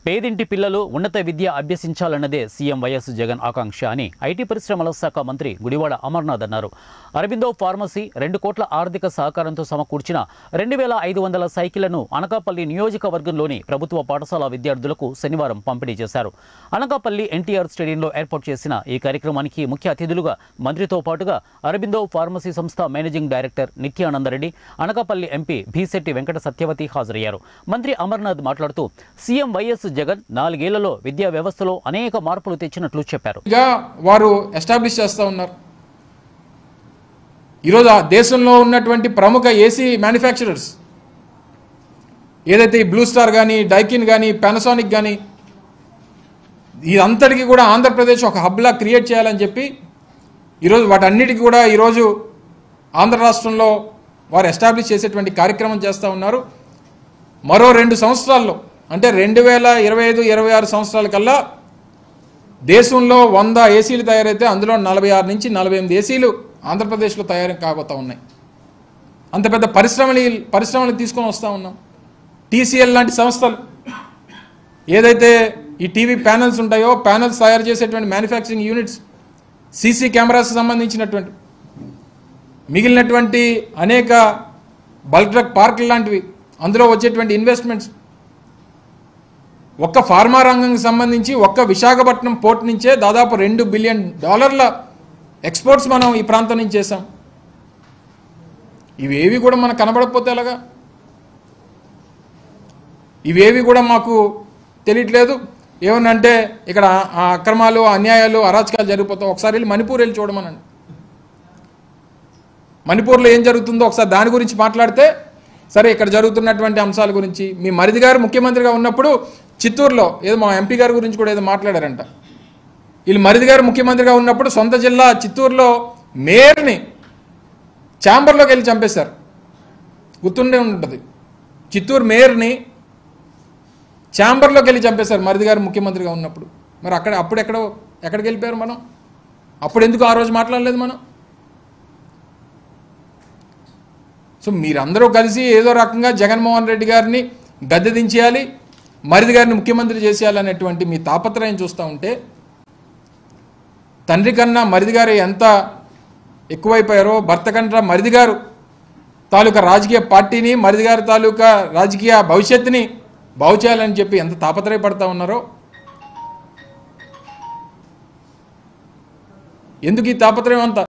పేదింటి పిల్లలు ఉన్నత విద్య అభ్యసించాలన్నదే సీఎం వైఎస్ జగన్ ఆకాంక్ష అని ఐటీ పరిశ్రమల శాఖ మంత్రి గుడివాడ అమర్నాథ్ అన్నారు అరబిందో ఫార్మసీ రెండు కోట్ల ఆర్థిక సహకారంతో సమకూర్చిన రెండు వేల ఐదు వందల సైకిళ్లను అనకాపల్లి నియోజకవర్గంలోని ప్రభుత్వ పాఠశాల విద్యార్థులకు శనివారం పంపిణీ చేశారు అనకాపల్లి ఎన్టీఆర్ స్టేడియంలో ఏర్పాటు చేసిన ఈ కార్యక్రమానికి ముఖ్య అతిథులుగా మంత్రితో పాటుగా అరబిందో ఫార్మసీ సంస్థ managing director Nithyananda Reddy Anakapalli MP Bheesetti Venkata Satyavathi హాజరయ్యారు మంత్రి అమర్నాథ్ మాట్లాడుతూ సీఎం వైఎస్ జగన్ నాలుగేళ్లలో విద్యా వ్యవస్థలో అనేక మార్పులు తెచ్చినట్లు చెప్పారు గా వారు ఎస్టాబ్లిష్ చేస్తూ ఉన్నారు ఈరోజు ఆ దేశంలో ఉన్నటువంటి ప్రముఖ ఏసీ మ్యానుఫ్యాక్చరర్స్ ఏదైతే ఈ బ్లూ స్టార్ కానీ డైకిన్ కానీ పానాసోనిక్ కానీ ఇదంతటికీ కూడా ఆంధ్రప్రదేశ్ ఒక హబ్లా క్రియేట్ చేయాలని చెప్పి ఈరోజు వాటన్నిటికీ కూడా ఈరోజు ఆంధ్ర రాష్ట్రంలో వారు ఎస్టాబ్లిష్ చేసేటువంటి కార్యక్రమం చేస్తూ ఉన్నారు మరో రెండు సంవత్సరాల్లో అంటే రెండు వేల ఇరవై ఐదు ఇరవై ఆరు సంవత్సరాల కల్లా దేశంలో వంద ఏసీలు తయారైతే అందులో నలభై ఆరు నుంచి నలభై ఎనిమిది ఏసీలు ఆంధ్రప్రదేశ్లో తయారు కాబోతా ఉన్నాయి అంత పెద్ద పరిశ్రమలు పరిశ్రమలు తీసుకొని వస్తూ ఉన్నాం టీసీఎల్ లాంటి సంస్థలు ఏదైతే ఈ టీవీ ప్యానల్స్ ఉంటాయో ప్యానల్స్ తయారు చేసేటువంటి మ్యానుఫ్యాక్చరింగ్ యూనిట్స్ సీసీ కెమెరాస్ సంబంధించినటువంటి మిగిలినటువంటి అనేక బల్క్ డ్రగ్ పార్కులు లాంటివి అందులో వచ్చేటువంటి ఇన్వెస్ట్మెంట్స్ ఒక్క ఫార్మా రంగంకి సంబంధించి ఒక్క విశాఖపట్నం పోర్ట్ నుంచే దాదాపు రెండు బిలియన్ డాలర్ల ఎక్స్పోర్ట్స్ మనం ఈ ప్రాంతం నుంచి చేసాం ఇవేవి కూడా మనకు కనబడకపోతే ఎలాగా ఇవేవి కూడా మాకు తెలియట్లేదు ఏమనంటే ఇక్కడ ఆ అక్రమాలు అన్యాయాలు అరాచకాలు జరిగిపోతాం ఒకసారి వెళ్ళి మణిపూర్ వెళ్ళి చూడమనండి మణిపూర్లో ఏం జరుగుతుందో ఒకసారి దాని గురించి మాట్లాడితే సరే ఇక్కడ జరుగుతున్నటువంటి అంశాల గురించి మీ మరిది గారు ముఖ్యమంత్రిగా ఉన్నప్పుడు చిత్తూరులో ఏదో మా ఎంపీ గారి గురించి కూడా ఏదో మాట్లాడారంట వీళ్ళు మరిది గారు ముఖ్యమంత్రిగా ఉన్నప్పుడు సొంత జిల్లా చిత్తూరులో మేయర్ని ఛాంబర్లోకి వెళ్ళి చంపేశారు గుర్తుండే ఉంటుంది చిత్తూరు మేయర్ని ఛాంబర్లోకి వెళ్ళి చంపేశారు మరిది గారు ముఖ్యమంత్రిగా ఉన్నప్పుడు మరి అక్కడ అప్పుడు ఎక్కడో ఎక్కడికి వెళ్ళిపోయారు మనం అప్పుడు ఎందుకు ఆ రోజు మాట్లాడలేదు మనం సో మీరందరూ కలిసి ఏదో రకంగా జగన్మోహన్ రెడ్డి గారిని గద్దె దించేయాలి మరిది గారిని ముఖ్యమంత్రి చేసేయాలనేటువంటి మీ తాపత్రయం చూస్తూ ఉంటే తండ్రి కన్నా మరిది గారు ఎంత ఎక్కువైపోయారో భర్త కన్నా మరిది గారు తాలూకా రాజకీయ పార్టీని మరిది గారి తాలూకా రాజకీయ భవిష్యత్తుని బాగు చేయాలని చెప్పి ఎంత తాపత్రయపడతా ఉన్నారో ఎందుకు ఈ తాపత్రయం అంతా